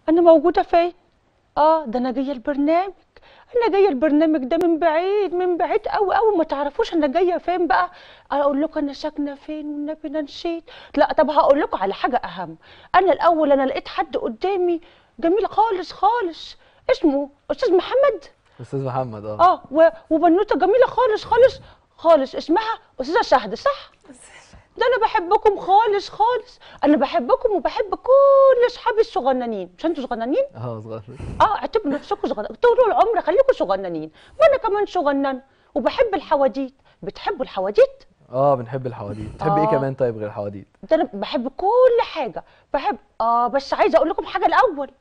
انا موجوده فين اه ده انا جايه البرنامج انا جايه البرنامج ده من بعيد من بعيد قوي قوي ما تعرفوش انا جايه فين بقى اقول لكم انا ساكنه فين والنبي انا نسيت لا طب هقول لكم على حاجه اهم انا الاول انا لقيت حد قدامي جميل خالص خالص اسمه استاذ محمد استاذ محمد اه اه و- وبنوته جميله خالص خالص خالص اسمها استاذه شهد صح ده انا بحبكم خالص خالص انا بحبكم وبحب كل اصحابي الصغننين مش انتوا صغننين اه صغير اه اعتبروا نفسكم صغننين طول العمر خليكم صغننين وانا كمان صغنن وبحب الحواديت بتحبوا الحواديت اه بنحب الحواديت تحب ايه آه. كمان طيب غير الحواديت ده انا بحب كل حاجه بحب اه بس عايزه اقول لكم حاجه الاول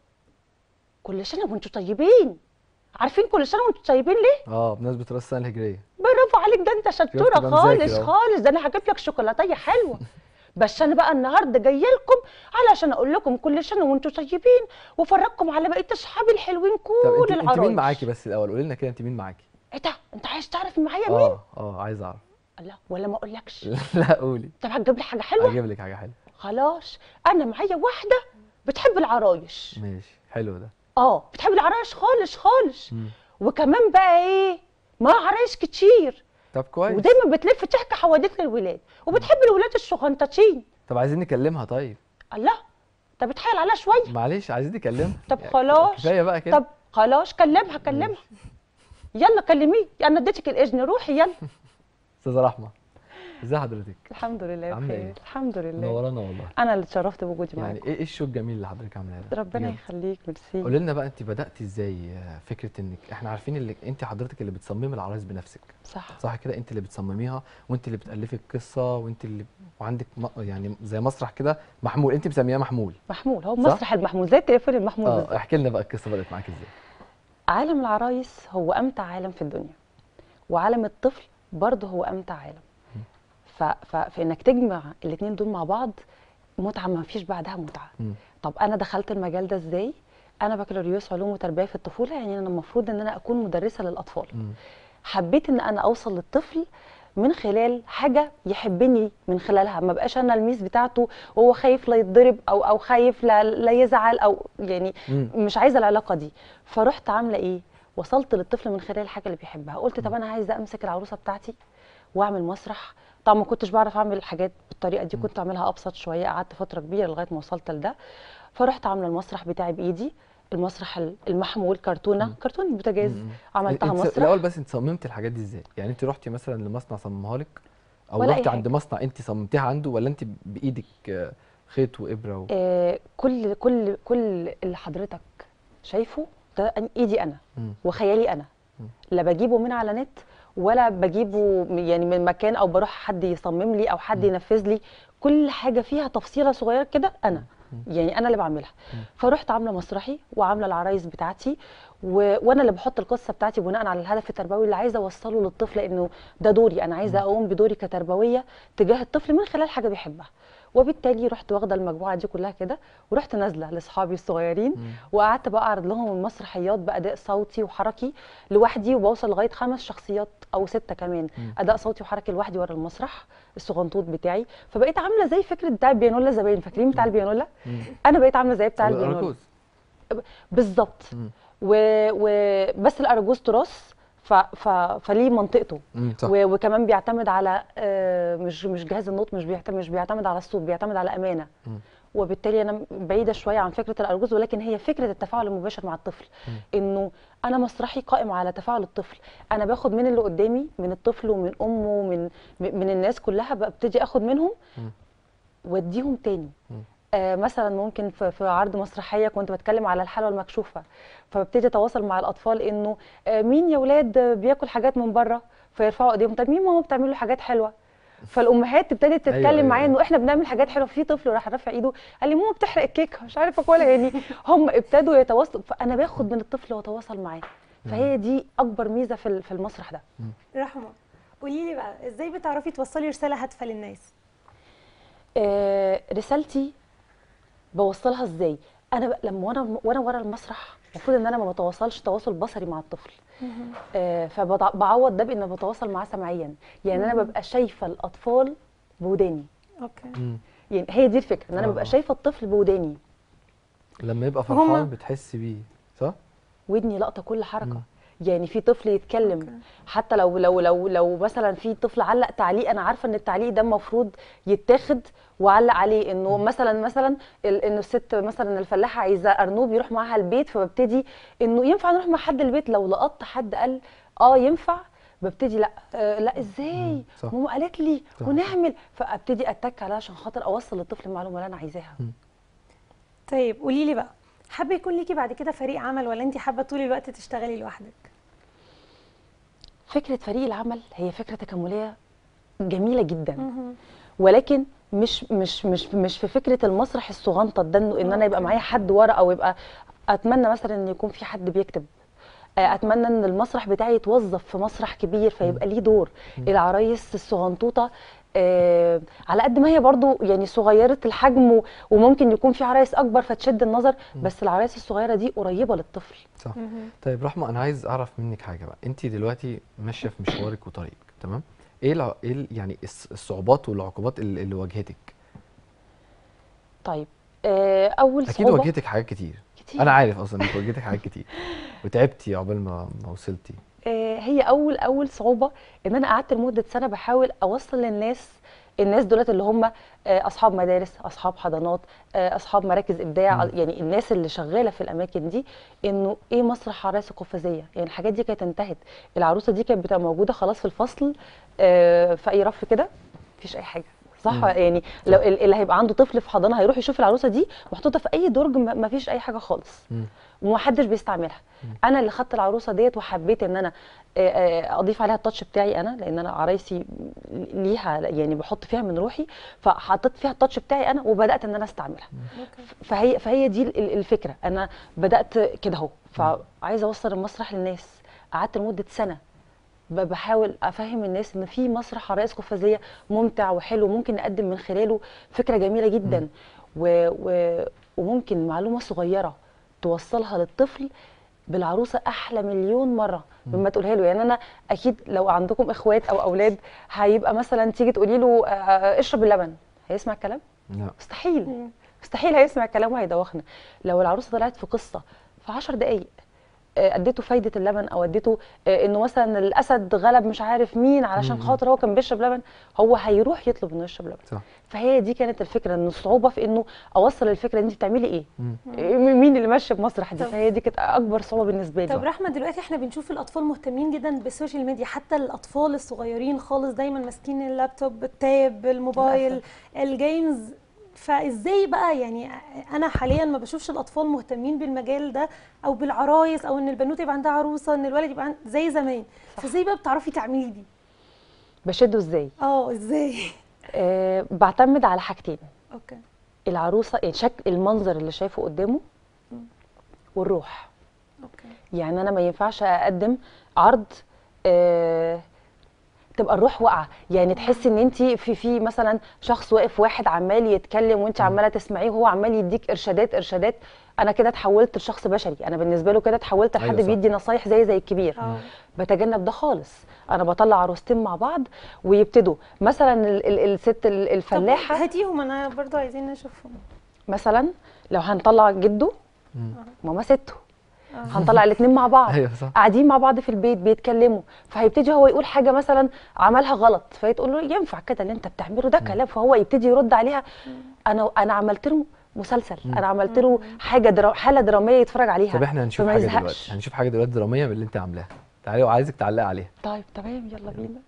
كل سنه وانتوا طيبين عارفين كل سنه وانتوا طيبين ليه اه بمناسبه راس السنه الهجريه برافو عليك ده انت شطوره تبقى مذاكر خالص اهو. خالص ده انا هجيب لك شوكولاتيه حلوه بس انا بقى النهارده جايه لكم علشان اقول لكم كل سنه وانتم طيبين وافرجكم على بقيه اصحابي الحلوين طب كل انت انت العرايس مين معاكي بس الاول قولي لنا كده انت مين معاكي ايه ده انت عايز تعرف معايا مين اه اه عايز اعرف لا ولا ما اقولكش لا قولي طب هتجيب لي حاجه حلوه هجيب لك حاجه حلوه خلاص انا معايا واحده بتحب العرايس ماشي حلو ده اه بتحب العرايس خالص خالص مم. وكمان بقى ايه معاها عرايس كتير طب كويس ودايما بتلف تحكي حواديت للولاد وبتحب الولاد الصغنطاطين طب عايزين نكلمها طيب الله طب بتحايل عليها شويه معلش عايزين نكلمها طب يعني خلاص كفايه بقى كده طب خلاص كلمها كلمها يلا كلميه انا اديتك الاذن روحي يلا استاذه رحمه ازي حضرتك الحمد لله عاملة بخير إيه؟ الحمد لله منورانا والله انا اللي اتشرفت بوجودي يعني معاك ايه ايه الشو الجميل اللي حضرتك عاملاه ده ربنا بجد. يخليك ميرسي قولي لنا بقى انت بداتي ازاي آه، فكره انك احنا عارفين اللي انت حضرتك اللي بتصممي العرايس بنفسك صح صح كده انت اللي بتصمميها وانت اللي بتالفي القصه وانت اللي وعندك م... يعني زي مسرح كده محمول انت مسمياه محمول محمول هو صح؟ مسرح المحمول زي التليفون المحمول اه بالظبط احكي لنا بقى القصه بدات معاك ازاي عالم العرايس هو امتع عالم في الدنيا وعالم الطفل برضه هو امتع عالم ف... ف... فانك تجمع الاثنين دول مع بعض متعه ما فيش بعدها متعه مم. طب انا دخلت المجال ده ازاي انا بكالوريوس علوم وتربيه في الطفوله يعني انا المفروض ان انا اكون مدرسه للاطفال مم. حبيت ان انا اوصل للطفل من خلال حاجه يحبني من خلالها ما بقاش انا الميس بتاعته وهو خايف لا يتضرب او او خايف لا, لا يزعل او يعني مم. مش عايزه العلاقه دي فرحت عامله ايه وصلت للطفل من خلال الحاجه اللي بيحبها قلت طب انا عايزه امسك العروسه بتاعتي واعمل مسرح طبعا ما كنتش بعرف اعمل الحاجات بالطريقه دي كنت اعملها ابسط شويه قعدت فتره كبيره لغايه ما وصلت لده فرحت عامله المسرح بتاعي بايدي المسرح ال- المحمول كرتونه كرتون بوتاجاز مم. عملتها انت مسرح الاول بس انت صممتي الحاجات دي ازاي يعني انت رحتي مثلا لمصنع صممها لك او ولا أي رحتي عند حاجة. مصنع انت صممتيها عنده ولا انت بايدك آه، خيط وابره و... آه كل كل كل اللي حضرتك شايفه ده أن- ايدي انا مم. وخيالي انا مم. لا بجيبه من على نت ولا بجيبه م- يعني من مكان او بروح حد يصمم لي او حد ينفذ لي كل حاجه فيها تفصيله صغيره كده انا يعني انا اللي بعملها فرحت عامله مسرحي وعامله العرايس بتاعتي و... وانا اللي بحط القصه بتاعتي بناء على الهدف التربوي اللي عايزه اوصله للطفل انه ده دوري انا عايزه اقوم بدوري كتربويه تجاه الطفل من خلال حاجه بيحبها وبالتالي رحت واخده المجموعه دي كلها كده ورحت نازله لاصحابي الصغيرين وقعدت بقى اعرض لهم المسرحيات باداء صوتي وحركي لوحدي وبوصل لغايه خمس شخصيات او سته كمان اداء صوتي وحركي لوحدي ورا المسرح الصغنطوط بتاعي فبقيت عامله زي فكره بتاع البيانولا زمان فاكرين بتاع البيانولا انا بقيت عامله زي بتاع البيانولا الأرجوز. بالظبط مم. و... و... بس الارجوز تراث ف... ف... فليه منطقته مم، صح. و... وكمان بيعتمد على آه، مش مش جهاز النطق مش بيعتمد مش بيعتمد على الصوت بيعتمد على امانه مم. وبالتالي انا بعيده شويه عن فكره الارجوز ولكن هي فكره التفاعل المباشر مع الطفل انه انا مسرحي قائم على تفاعل الطفل انا باخد من اللي قدامي من الطفل ومن امه ومن من الناس كلها ببتدي اخد منهم واديهم تاني آه مثلا ممكن في, في عرض مسرحيه كنت بتكلم على الحلوى المكشوفه فببتدي اتواصل مع الاطفال انه آه مين يا ولاد بياكل حاجات من بره فيرفعوا ايديهم طب مين ماما بتعمل له حاجات حلوه فالامهات ابتدت تتكلم أيوة، معايا أيوة. انه احنا بنعمل حاجات حلوه في طفل راح رافع ايده قال لي ماما بتحرق الكيكه مش عارفه اكلها يعني هم ابتدوا يتواصلوا فانا باخد من الطفل واتواصل معاه فهي دي اكبر ميزه في ال- في المسرح ده رحمه قولي لي بقى ازاي بتعرفي توصلي رساله هادفه للناس آه، رسالتي بوصلها ازاي انا ب... لما وانا وانا ورا المسرح المفروض ان انا ما بتواصلش تواصل بصري مع الطفل آه فبعوض ده بان بتواصل معاه سمعيا يعني انا ببقى شايفه الاطفال بوداني اوكي مم. يعني هي دي الفكره ان انا آه. ببقى شايفه الطفل بوداني لما يبقى هما- فرحان بتحس بيه صح ودني لقطه كل حركه مم. يعني في طفل يتكلم أوكي. حتى لو لو لو لو مثلا في طفل علق تعليق انا عارفه ان التعليق ده المفروض يتاخد وعلق عليه انه مثلا مثلا ال- انه الست مثلا الفلاحه عايزه ارنوب يروح معاها البيت فببتدي انه ينفع نروح مع حد البيت لو لقطت حد قال اه ينفع ببتدي لا آه لا ازاي مم، صح. ماما قالت لي صح. ونعمل فابتدي اتك عليها عشان خاطر اوصل للطفل المعلومه اللي انا عايزاها طيب قولي لي بقى حابه يكون ليكي بعد كده فريق عمل ولا انت حابه طول الوقت تشتغلي لوحدك فكره فريق العمل هي فكره تكامليه جميله جدا مهم. ولكن مش مش مش مش في فكره المسرح الصغنطط ده انه ان انا يبقى معايا حد ورا او يبقى اتمنى مثلا ان يكون في حد بيكتب آه، اتمنى ان المسرح بتاعي يتوظف في مسرح كبير فيبقى ليه دور العرايس الصغنطوطه آه على قد ما هي برضو يعني صغيره الحجم و- وممكن يكون في عرايس اكبر فتشد النظر بس العرايس الصغيره دي قريبه للطفل صح مهم. طيب رحمه انا عايز اعرف منك حاجه بقى انت دلوقتي ماشيه في مشوارك وطريقك تمام ايه الع... ايه ال- يعني الص- الصعوبات والعقوبات اللي, اللي واجهتك طيب آه اول اكيد صعوبه واجهتك حاجات كتير كتير. انا عارف اصلا انك واجهتك حاجات كتير وتعبتي عقبال ما ما وصلتي آه، هي اول اول صعوبه ان انا قعدت لمده سنه بحاول اوصل للناس الناس دولت اللي هم آه، اصحاب مدارس اصحاب حضانات آه، اصحاب مراكز ابداع مم. يعني الناس اللي شغاله في الاماكن دي انه ايه مسرح عرايس القفازيه يعني الحاجات دي كانت انتهت العروسه دي كانت بتبقى موجوده خلاص في الفصل آه، في اي رف كده مفيش اي حاجه صح مم. يعني لو ال- اللي هيبقى عنده طفل في حضانه هيروح يشوف العروسه دي محطوطه في اي درج ما- مفيش اي حاجه خالص مم. ومحدش بيستعملها انا اللي خدت العروسه ديت وحبيت ان انا آه، آه، اضيف عليها التاتش بتاعي انا لان انا عرايسي ليها يعني بحط فيها من روحي فحطيت فيها التاتش بتاعي انا وبدات ان انا استعملها اوكي فهي فهي دي ال- الفكره انا بدات كده اهو فعايزه اوصل المسرح للناس قعدت لمده سنه ب- بحاول افهم الناس ان في مسرح عرايس قفازيه ممتع وحلو ممكن نقدم من خلاله فكره جميله جدا و و وممكن معلومه صغيره توصلها للطفل بالعروسه احلى مليون مره مما تقولها له يعني انا اكيد لو عندكم اخوات او اولاد هيبقى مثلا تيجي تقولي له آه، آه، اشرب اللبن هيسمع الكلام لا مستحيل مم. مستحيل هيسمع الكلام وهيدوخنا لو العروسه طلعت في قصه في 10 دقائق آه، اديته فايده اللبن او اديته آه، انه مثلا الاسد غلب مش عارف مين علشان مم. خاطر هو كان بيشرب لبن هو هيروح يطلب انه يشرب لبن صح فهي دي كانت الفكره ان الصعوبه في انه اوصل الفكره دي انت بتعملي ايه مم. إيه، مين اللي ماشي بمسرح دي طب- فهي دي كانت اكبر صعوبه بالنسبه لي طب رحمه دلوقتي احنا بنشوف الاطفال مهتمين جدا بالسوشيال ميديا حتى الاطفال الصغيرين خالص دايما ماسكين اللابتوب التاب الموبايل للأسف. الجيمز فازاي بقى يعني انا حاليا ما بشوفش الاطفال مهتمين بالمجال ده او بالعرايس او ان البنوته يبقى عندها عروسه ان الولد يبقى عند... زي زمان صح. فازاي بقى بتعرفي تعملي دي بشده ازاي اه ازاي أه بعتمد على حاجتين اوكي العروسه يعني شكل المنظر اللي شايفه قدامه والروح اوكي يعني انا ما ينفعش اقدم عرض آه تبقى الروح واقعه يعني تحسي ان انت في في مثلا شخص واقف واحد عمال يتكلم وانت عماله تسمعيه وهو عمال يديك ارشادات ارشادات انا كده اتحولت لشخص بشري انا بالنسبه له كده اتحولت أيوة لحد صح. بيدي نصايح زي زي الكبير اه بتجنب ده خالص انا بطلع عروستين مع بعض ويبتدوا مثلا ال ال الست ال- طب الفلاحه هاتيهم انا برضو عايزين نشوفهم مثلا لو هنطلع جده مم. ماما سته هنطلع الاثنين مع بعض ايوه صح قاعدين مع بعض في البيت بيتكلموا فهيبتدي هو يقول حاجه مثلا عملها غلط فيتقول له ينفع كده اللي انت بتعمله ده كلام فهو يبتدي يرد عليها انا انا عملت له مسلسل انا عملت له حاجه درا حاله دراميه يتفرج عليها طب احنا هنشوف فما حاجه يزهقش. دلوقتي هنشوف حاجه دلوقتي دراميه من اللي انت عاملاها تعالي وعايزك تعلقي عليها طيب تمام يلا بينا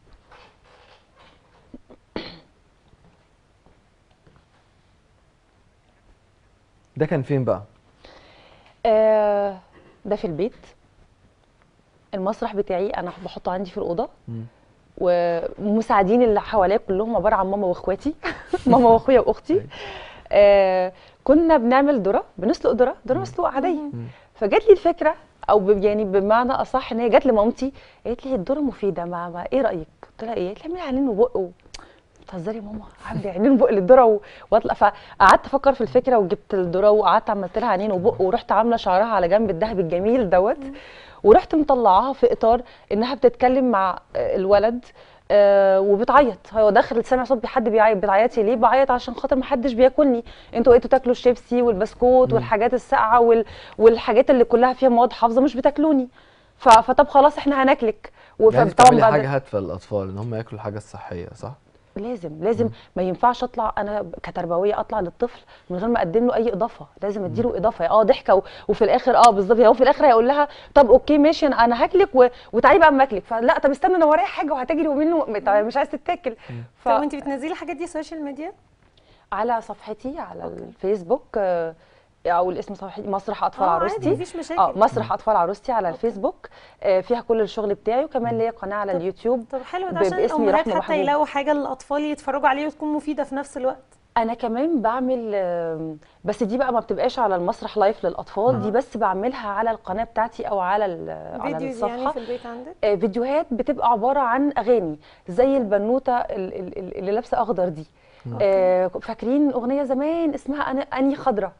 ده كان فين بقى آه ده في البيت المسرح بتاعي انا بحطه عندي في الاوضه مم. ومساعدين اللي حواليا كلهم عباره عن ماما واخواتي ماما واخويا واختي أيوة. آه كنا بنعمل ذره بنسلق ذره ذره مسلوقه عاديه مم. فجات لي الفكره او ب- يعني بمعنى اصح ان هي جات لمامتي قالت لي الذره مفيده ما, ما ايه رايك قلت لها ايه قالت لي اعملي عينين وبق و- بتهزري يا ماما اعملي عينين وبق للذره و- واطلع فقعدت افكر في الفكره وجبت الذره وقعدت عملت لها عينين وبق ورحت عامله شعرها على جنب الذهب الجميل دوت ورحت مطلعاها في اطار انها بتتكلم مع آه، الولد آه وبتعيط هو داخل سامع صوت حد بيعيط بتعيطي ليه بعيط عشان خاطر ما حدش بياكلني انتوا بقيتوا تاكلوا الشيبسي والبسكوت مم. والحاجات الساقعه وال... والحاجات اللي كلها فيها مواد حافظه مش بتاكلوني ف... فطب خلاص احنا هناكلك وف- يعني طبعاً بتعملي بعد- حاجه هادفه للاطفال ان هم ياكلوا الحاجه الصحيه صح لازم لازم مم. ما ينفعش اطلع انا كتربويه اطلع للطفل من غير ما اقدم له اي اضافه لازم اديله اضافه اه ضحكه و... وفي الاخر اه بالظبط هو في الاخر هيقول لها طب اوكي ماشي انا انا هاكلك و... وتعالي بقى اما اكلك فلا طب استنى انا ورايا حاجه وهتجري ومنه طب مش عايز تتاكل ف... طب وانت بتنزلي الحاجات دي سوشيال ميديا على صفحتي على أوكي. الفيسبوك آه، او الاسم صفحتي مسرح اطفال اه عادي عروستي مفيش مشاكل اه مسرح اطفال عروستي على أوكي. الفيسبوك آه، فيها كل الشغل بتاعي وكمان ليا قناه على طب- اليوتيوب طب حلو ده ب- عشان باسمي الامهات رحمة حتى محبوب. يلاقوا حاجه للاطفال يتفرجوا عليها وتكون مفيده في نفس الوقت انا كمان بعمل آم، بس دي بقى ما بتبقاش على المسرح لايف للاطفال آه. دي بس بعملها على القناه بتاعتي او على ال- على فيديوز يعني الصفحه في البيت عندك آه، فيديوهات بتبقى عباره عن اغاني زي البنوته ال- ال- ال- اللي لابسه اخضر دي آه، فاكرين اغنيه زمان اسمها أنا اني خضره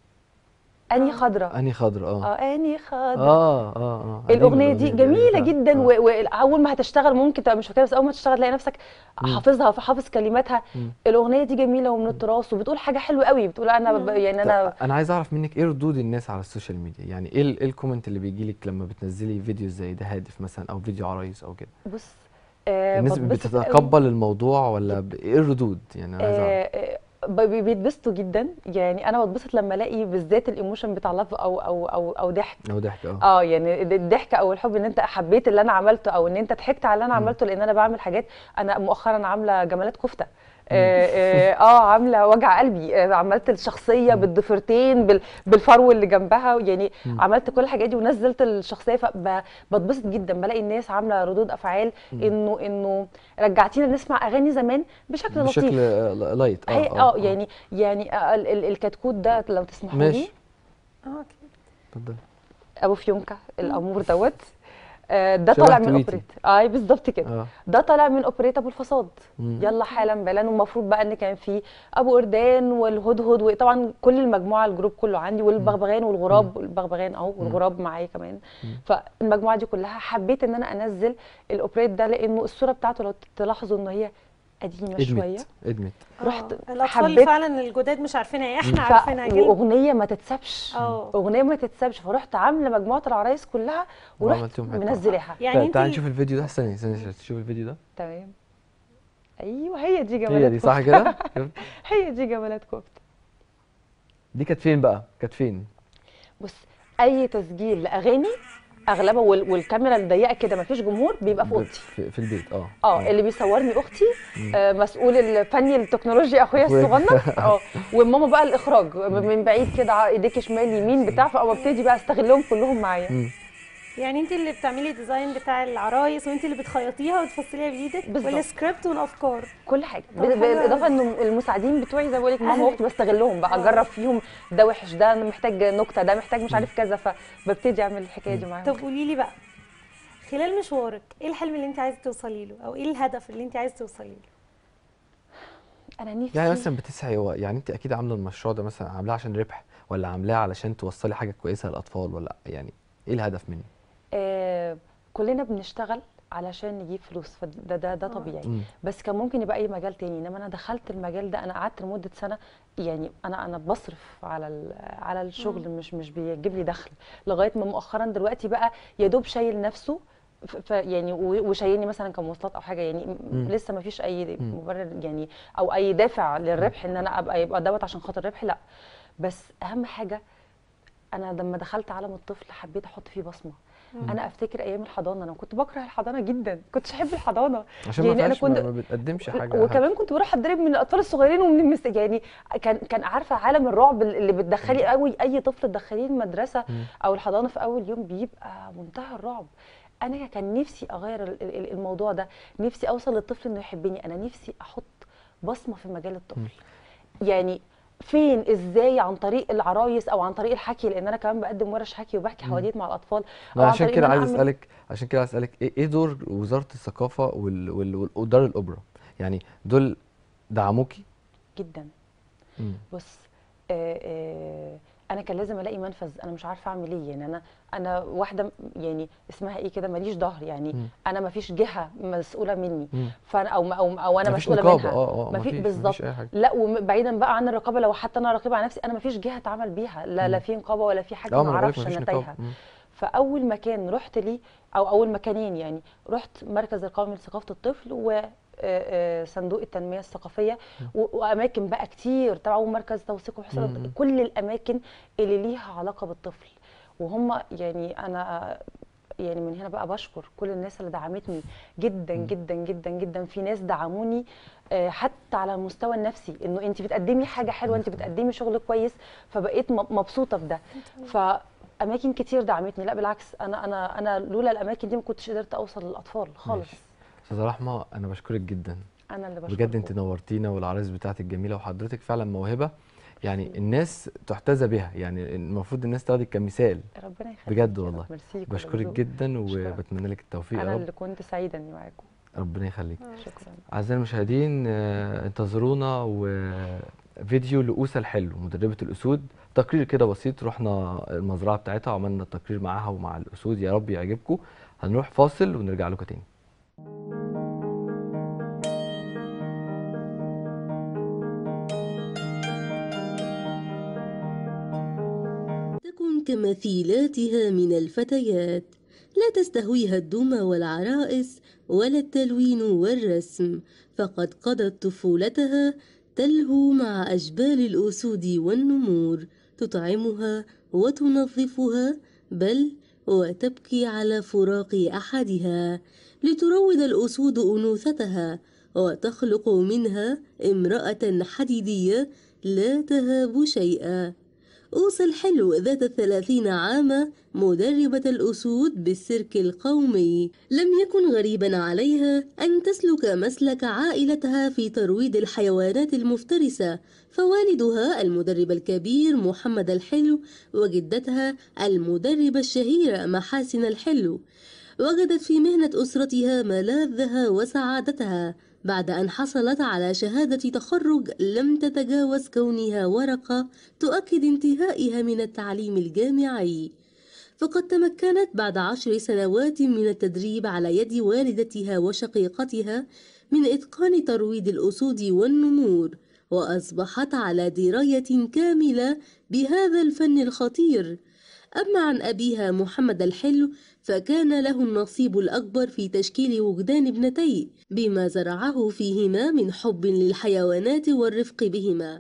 اني آه. خضره اني خضر اه اه اني خضره اه اه اه قديمة الاغنيه دي جميله فعلا. جدا آه. و- واول ما هتشتغل ممكن تبقى مش فاكرها بس اول ما تشتغل تلاقي نفسك مم. حافظها حافظ كلماتها مم. الاغنيه دي جميله ومن التراث وبتقول حاجه حلوه قوي بتقول انا ب- يعني انا طب انا عايز اعرف منك ايه ردود الناس على السوشيال ميديا يعني ايه ال- ايه الكومنت اللي بيجي لك لما بتنزلي فيديو زي ده هادف مثلا او فيديو عرايس او كده بص آه الناس بتبسط قوي. بتتقبل الموضوع ولا ب- ايه الردود يعني انا عايز اعرف آه، آه، ب- بي- بيتبسطوا جدا يعني انا بتبسط لما الاقي بالذات الايموشن بتاع لاف او او او او ضحك او ضحك اه اه يعني الد- الضحك او الحب ان انت حبيت اللي انا عملته او ان انت ضحكت على اللي انا مم. عملته لان انا بعمل حاجات انا مؤخرا عامله جمالات كفته اه, آه, اه عامله وجع قلبي آه عملت الشخصيه مم. بالضفيرتين بال بالفرو اللي جنبها يعني مم. عملت كل الحاجات دي ونزلت الشخصيه فبتبسط جدا بلاقي الناس عامله ردود افعال مم. انه انه رجعتينا نسمع اغاني زمان بشكل لطيف بشكل آه، لايت هي اه يعني يعني آه، ال- ال- الكتكوت ده لو تسمحوا لي ماشي اه اوكي اتفضل ابو فيونكا الامور دوت آه، ده شبه طالع من تويتي. اوبريت اي بالظبط كده اه ده طالع من اوبريت ابو الفصاد مم. يلا حالا بلان والمفروض بقى ان كان في ابو اردان والهدهد وطبعا كل المجموعه الجروب كله عندي والبغبغان والغراب البغبغان اهو والغراب معايا كمان مم. فالمجموعه دي كلها حبيت ان انا انزل الاوبريت ده لانه الصوره بتاعته لو تلاحظوا ان هي قديمه شويه ادمت ادمت رحت آه، الاطفال حبيت- فعلا الجداد مش عارفينها إيه، احنا ف- عارفينها جدا واغنيه ما تتسابش اه اغنيه ما تتسابش فرحت عامله مجموعه العرايس كلها ورحت وعملتيهم حتة منزلاها يعني طيب انت تعالي نشوف الفيديو ده ثانية ثانية تشوف الفيديو ده تمام ايوه هي دي جمالات هي دي صح كفته كده شفت؟ هي دي جمالات كفته دي كانت فين بقى كانت فين بص اي تسجيل لاغاني اغلبها وال- والكاميرا الضيقه كده ما فيش جمهور بيبقى في ب- اوضتي في, في البيت اه اه اللي بيصورني اختي مم. آه مسؤول الفني التكنولوجيا اخويا أخويا. الصغنن اه وماما بقى الاخراج من بعيد كده ع- ايديكي شمال يمين بتاع فببتدي بقى استغلهم كلهم معايا مم. يعني انت اللي بتعملي ديزاين بتاع العرايس وانت اللي بتخيطيها وتفصليها بايدك بالظبط. والسكريبت والافكار كل حاجه طب ب- حلو بالاضافه أوي. انه المساعدين بتوعي زي ما بقول لك ماما أهلك. واختي بستغلهم بقى آه. اجرب فيهم ده وحش ده أنا محتاج نكته ده محتاج مش عارف كذا فببتدي اعمل الحكايه دي معاهم طب قولي لي بقى خلال مشوارك ايه الحلم اللي انت عايزه توصلي له او ايه الهدف اللي انت عايزه توصلي له انا نفسي يعني مثلا بتسعي هو يعني انت اكيد عامله المشروع ده مثلا عاملاه عشان ربح ولا عاملاه علشان توصلي حاجه كويسه للاطفال ولا يعني ايه الهدف منه آه كلنا بنشتغل علشان نجيب فلوس فده ده ده آه. طبيعي مم. بس كان ممكن يبقى اي مجال تاني انما انا دخلت المجال ده انا قعدت لمده سنه يعني انا انا بصرف على ال- على الشغل مش مش بيجيب لي دخل لغايه ما مؤخرا دلوقتي بقى يا دوب شايل نفسه ف ف- يعني و- وشايلني مثلا كمواصلات او حاجه يعني م- مم. لسه ما فيش اي مم. مبرر يعني او اي دافع للربح ان انا ابقى يبقى دوت عشان خاطر ربح لا بس اهم حاجه انا لما دخلت عالم الطفل حبيت احط فيه بصمه مم. انا افتكر ايام الحضانه انا كنت بكره الحضانه جدا كنتش احب الحضانه عشان يعني ما أنا فيهاش ما, كنت- ما بتقدمش حاجه وكمان كنت بروح اتضرب من الاطفال الصغيرين ومن المس... يعني كان كان عارفه عالم الرعب اللي بتدخلي قوي اي طفل تدخليه المدرسه مم. او الحضانه في اول يوم بيبقى منتهى الرعب انا كان نفسي اغير ال- ال- الموضوع ده نفسي اوصل للطفل انه يحبني انا نفسي احط بصمه في مجال الطفل يعني فين ازاي عن طريق العرايس او عن طريق الحكي لان انا كمان بقدم ورش حكي وبحكي مم. حواديت مع الاطفال ما عن عشان طريق كده إن أنا عايز أعمل- اسالك عشان كده عايز اسالك ايه إيه دور وزاره الثقافه وال... وال... ودار الاوبرا يعني دول دعموكي جدا مم. بص آه آه انا كان لازم الاقي منفذ انا مش عارفه اعمل ايه يعني انا انا واحده م- يعني اسمها ايه كده ماليش ظهر يعني مم. انا ما فيش جهه مسؤوله مني مم. فانا او او, أو انا مفيش مسؤوله نقابة، منها اه اه ما في مفيش- بالظبط مفيش اي حاجه لا وبعيدا بقى عن الرقابه لو حتى انا راقبه على نفسي انا ما فيش جهه اتعامل بيها لا لا مم. في نقابه ولا في حاجه اه ما ما انا بقولك اعرفش مفيش انا نقابه تايهه مم. فاول مكان رحت ليه او اول مكانين يعني رحت مركز القومي لثقافه الطفل و آه، آه، صندوق التنميه الثقافيه و- واماكن بقى كتير تبعه مركز توثيق وحصول مم. كل الاماكن اللي ليها علاقه بالطفل وهم يعني انا يعني من هنا بقى بشكر كل الناس اللي دعمتني جدا جدا جدا جدا في ناس دعموني آه، حتى على المستوى النفسي انه انت بتقدمي حاجه حلوه انت بتقدمي شغل كويس فبقيت م- مبسوطه بده فاماكن كتير دعمتني لا بالعكس انا انا انا لولا الاماكن دي ما كنتش قدرت اوصل للاطفال خالص ماشي. استاذه رحمه انا بشكرك جدا انا اللي بشكركم بجد انت نورتينا والعرايس بتاعتك جميله وحضرتك فعلا موهبه يعني الناس تحتذى بها يعني المفروض الناس تاخدك كمثال ربنا يخليك بجد يا رب. والله. ميرسي كل بشكرك الذوق. جدا أشكرك. وبتمنى لك التوفيق انا يا اللي رب كنت سعيده اني معاكم ربنا يخليك شكرا اعزائي المشاهدين آه، انتظرونا وفيديو لأوسة الحلو مدربة الأسود تقرير كده بسيط رحنا المزرعة بتاعتها وعملنا التقرير معاها ومع الأسود يا رب يعجبكم هنروح فاصل ونرجع لكم تاني تكن كمثيلاتها من الفتيات لا تستهويها الدمى والعرائس ولا التلوين والرسم فقد قضت طفولتها تلهو مع أشبال الأسود والنمور تطعمها وتنظفها بل وتبكي على فراق أحدها لتروض الأسود أنوثتها وتخلق منها امرأة حديدية لا تهاب شيئا أوصى الحلو ذات الثلاثين عاما مدربة الأسود بالسيرك القومي لم يكن غريبا عليها أن تسلك مسلك عائلتها في ترويض الحيوانات المفترسة فوالدها المدرب الكبير محمد الحلو وجدتها المدربة الشهيرة محاسن الحلو وجدت في مهنة أسرتها ملاذها وسعادتها بعد أن حصلت على شهادة تخرج لم تتجاوز كونها ورقة تؤكد انتهائها من التعليم الجامعي فقد تمكنت بعد عشر سنوات من التدريب على يد والدتها وشقيقتها من إتقان ترويض الأسود والنمور وأصبحت على دراية كاملة بهذا الفن الخطير أما عن أبيها محمد الحلو فكان له النصيب الأكبر في تشكيل وجدان ابنتيه بما زرعه فيهما من حب للحيوانات والرفق بهما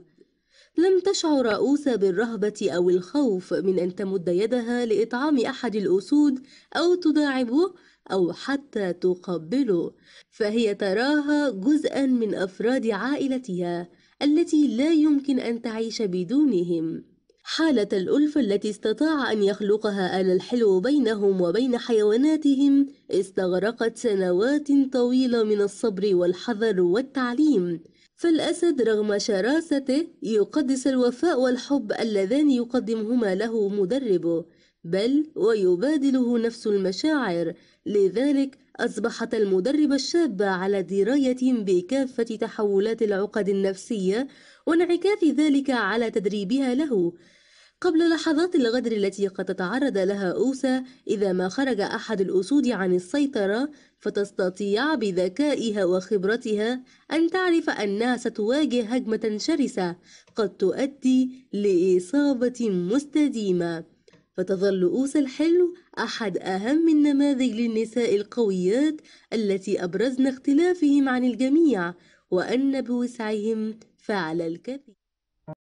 لم تشعر أوسى بالرهبة أو الخوف من أن تمد يدها لإطعام أحد الأسود أو تداعبه أو حتى تقبله فهي تراها جزءا من أفراد عائلتها التي لا يمكن أن تعيش بدونهم حالة الألفة التي استطاع أن يخلقها آل الحلو بينهم وبين حيواناتهم استغرقت سنوات طويلة من الصبر والحذر والتعليم فالأسد رغم شراسته يقدس الوفاء والحب اللذان يقدمهما له مدربه بل ويبادله نفس المشاعر لذلك أصبحت المدربة الشابة على دراية بكافة تحولات العقد النفسية وانعكاس ذلك على تدريبها له قبل لحظات الغدر التي قد تتعرض لها أوسى إذا ما خرج أحد الأسود عن السيطرة فتستطيع بذكائها وخبرتها أن تعرف أنها ستواجه هجمة شرسة قد تؤدي لإصابة مستديمة فتظل أوسى الحلو أحد أهم النماذج للنساء القويات التي أبرزن اختلافهم عن الجميع وأن بوسعهم فعل الكثير